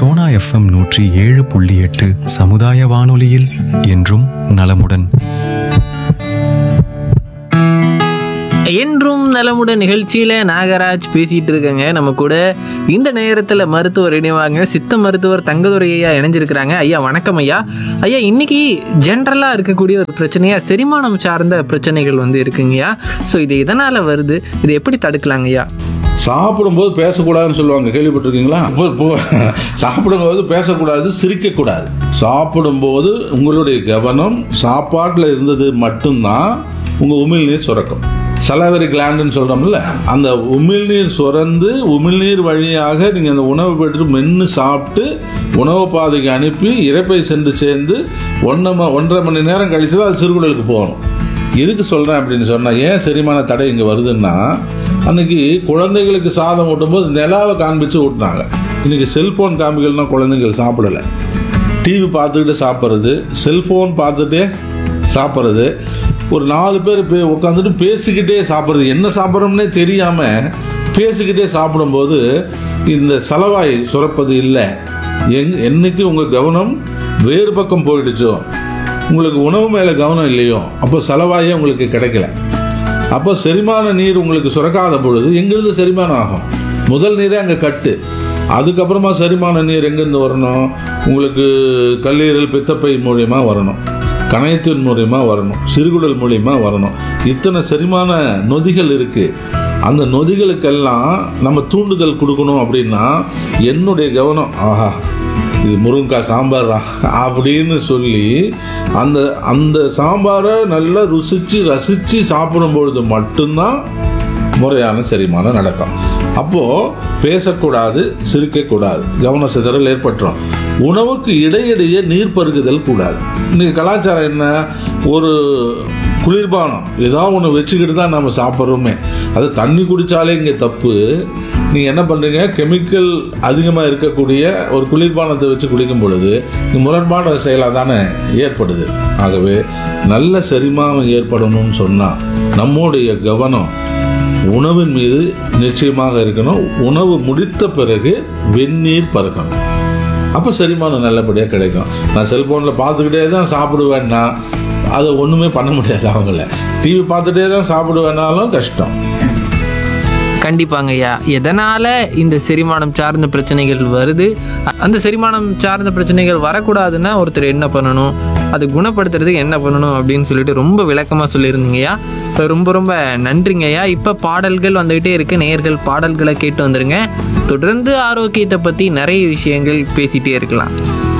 Sona FM நூற்றி ஏழு புள்ளி எட்டு சமுதாய வானொலியில் என்றும் நலமுடன் என்றும் நலமுடன் நிகழ்ச்சியில் நாகராஜ் பேசிகிட்டு இருக்கேங்க நம்ம கூட இந்த நேரத்தில் மருத்துவர் இணைவாங்க சித்த மருத்துவர் தங்கதுரை ஐயா இணைஞ்சிருக்கிறாங்க ஐயா வணக்கம் ஐயா ஐயா இன்னைக்கு ஜென்ரலாக இருக்கக்கூடிய ஒரு பிரச்சனையா செரிமானம் சார்ந்த பிரச்சனைகள் வந்து இருக்குங்கய்யா ஸோ இது எதனால் வருது இது எப்படி தடுக்கலாங்க ஐயா சாப்பிடும்போது பேசக்கூடாதுன்னு சொல்லுவாங்க கேள்விப்பட்டிருக்கீங்களா போ- போ- சாப்பிடும்போது பேசக்கூடாது சிரிக்கக்கூடாது சாப்பிடும்போது உங்களுடைய கவனம் சாப்பாட்டில் இருந்தது மட்டும்தான் உங்கள் உமிழ்நீர் சுரக்கும் சலவரி கிளாண்டுன்னு சொல்கிறோம்ல அந்த உமிழ்நீர் சுரந்து உமிழ்நீர் வழியாக நீங்கள் அந்த உணவை பெற்று மென்று சாப்பிட்டு உணவு பாதைக்கு அனுப்பி இறப்பை சென்று சேர்ந்து ஒன்றரை ம- ஒன்றரை மணி நேரம் கழிச்சு தான் அது சிறுகுடலுக்கு போகணும் எதுக்கு சொல்கிறேன் அப்படின்னு சொன்னால் ஏன் செரிமான தடை இங்கே வருதுன்னா அன்னைக்கு குழந்தைகளுக்கு சாதம் ஊட்டும்போது நிலாவை காண்பிச்சு ஊட்டினாங்க இன்னைக்கு செல்போன் காமிக்கலன்னா குழந்தைகள் சாப்பிடல டிவி பார்த்துக்கிட்டு சாப்பிட்றது செல்போன் பார்த்துட்டே சாப்பிட்றது ஒரு நாலு பேர் பே உட்காந்துட்டு பேசிக்கிட்டே சாப்பிட்றது என்ன சாப்பிட்றோம்னே தெரியாமல் பேசிக்கிட்டே சாப்பிடும்போது இந்த சலவாய் சுரப்பது இல்லை எங் என்னைக்கு உங்கள் கவனம் வேறு பக்கம் போயிடுச்சோ உங்களுக்கு உணவு மேலே கவனம் இல்லையோ அப்போ செலவாயே உங்களுக்கு கிடைக்கல அப்போ செரிமான நீர் உங்களுக்கு சுரக்காத பொழுது எங்கிருந்து செரிமானம் ஆகும் முதல் நீரே அங்கே கட்டு அதுக்கப்புறமா செரிமான நீர் எங்கேருந்து வரணும் உங்களுக்கு கல்லீரல் பித்தப்பை மூலியமா வரணும் கணையத்தின் மூலியமா வரணும் சிறுகுடல் மூலியமா வரணும் இத்தனை செரிமான நொதிகள் இருக்கு அந்த நொதிகளுக்கெல்லாம் நம்ம தூண்டுதல் கொடுக்கணும் அப்படின்னா என்னுடைய கவனம் ஆஹா இது முருங்கைக்காய் சாம்பாரா அப்படின்னு சொல்லி அந்த அந்த சாம்பாரை நல்லா ருசிச்சு ரசிச்சு சாப்பிடும் பொழுது மட்டும்தான் முறையான செரிமானம் நடக்கும் அப்போ பேசக்கூடாது சிரிக்கக்கூடாது கவன சிதறல் ஏற்பட்டுரும் உணவுக்கு இடையிடையே நீர் பருகுதல் கூடாது இன்னைக்கு கலாச்சாரம் என்ன ஒரு குளிர்பானம் ஏதாவது ஒன்று வச்சுக்கிட்டு தான் நம்ம சாப்பிட்றோமே அது தண்ணி குடித்தாலே இங்கே தப்பு நீங்கள் என்ன பண்ணுறீங்க கெமிக்கல் அதிகமாக இருக்கக்கூடிய ஒரு குளிர்பானத்தை வச்சு குடிக்கும் பொழுது இது முரண்பான செயலாக தானே ஏற்படுது ஆகவே நல்ல செரிமானம் ஏற்படணும்னு சொன்னால் நம்முடைய கவனம் உணவின் மீது நிச்சயமாக இருக்கணும் உணவு முடித்த பிறகு வெந்நீர் பருகணும் அப்போ செரிமானம் நல்லபடியாக கிடைக்கும் நான் செல்ஃபோனில் பார்த்துக்கிட்டே தான் சாப்பிடுவேன்னா அதை ஒன்றுமே பண்ண முடியாது அவங்கள டிவி பார்த்துட்டே தான் சாப்பிடுவேனாலும் கஷ்டம் கண்டிப்பாங்க ஐயா எதனால் இந்த செரிமானம் சார்ந்த பிரச்சனைகள் வருது அ- அந்த செரிமானம் சார்ந்த பிரச்சனைகள் வரக்கூடாதுன்னா ஒருத்தர் என்ன பண்ணணும் அது குணப்படுத்துறதுக்கு என்ன பண்ணணும் அப்படின்னு சொல்லிட்டு ரொம்ப விளக்கமாக சொல்லியிருந்தீங்கய்யா இப்ப ரொம்ப ரொம்ப நன்றிங்கய்யா இப்போ பாடல்கள் வந்துகிட்டே இருக்கு நேயர்கள் பாடல்களை கேட்டு வந்துருங்க தொடர்ந்து ஆரோக்கியத்தை பற்றி நிறைய விஷயங்கள் பேசிகிட்டே இருக்கலாம்